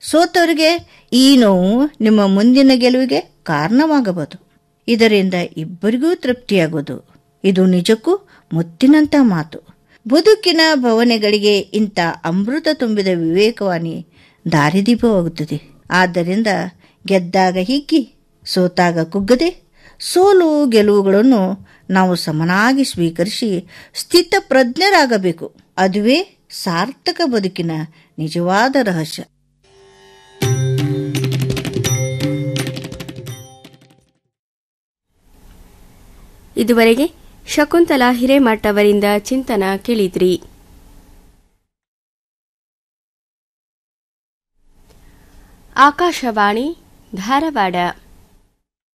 ಸೋತವರಿಗೆ ಈ ನೋವು ನಿಮ್ಮ ಮುಂದಿನ ಗೆಲುವಿಗೆ ಕಾರಣವಾಗಬಹುದು ಇದರಿಂದ ಇಬ್ಬರಿಗೂ ತೃಪ್ತಿಯಾಗೋದು ಇದು ನಿಜಕ್ಕೂ ಮುತ್ತಿನಂಥ ಮಾತು ಬದುಕಿನ ಭವನೆಗಳಿಗೆ ಇಂಥ ಅಮೃತ ತುಂಬಿದ ವಿವೇಕವಾಣಿ ದಾರಿದೀಪವಾಗುತ್ತದೆ ಆದ್ದರಿಂದ ಗೆದ್ದಾಗ ಹಿಗ್ಗಿ ಸೋತಾಗ ಕುಗ್ಗದೆ ಸೋಲು ಗೆಲುವುಗಳನ್ನು ನಾವು ಸಮನಾಗಿ ಸ್ವೀಕರಿಸಿ ಸ್ಥಿತಪ್ರಜ್ಞರಾಗಬೇಕು ಅದುವೇ ಸಾರ್ಥಕ ಬದುಕಿನ ನಿಜವಾದ ರಹಸ್ಯ ಇದುವರೆಗೆ ಶಕುಂತಲಾ ಹಿರೇಮಠ್ ಅವರಿಂದ ಚಿಂತನ ಕೇಳಿದ್ರಿ ಆಕಾಶವಾಣಿ ಧಾರವಾಡ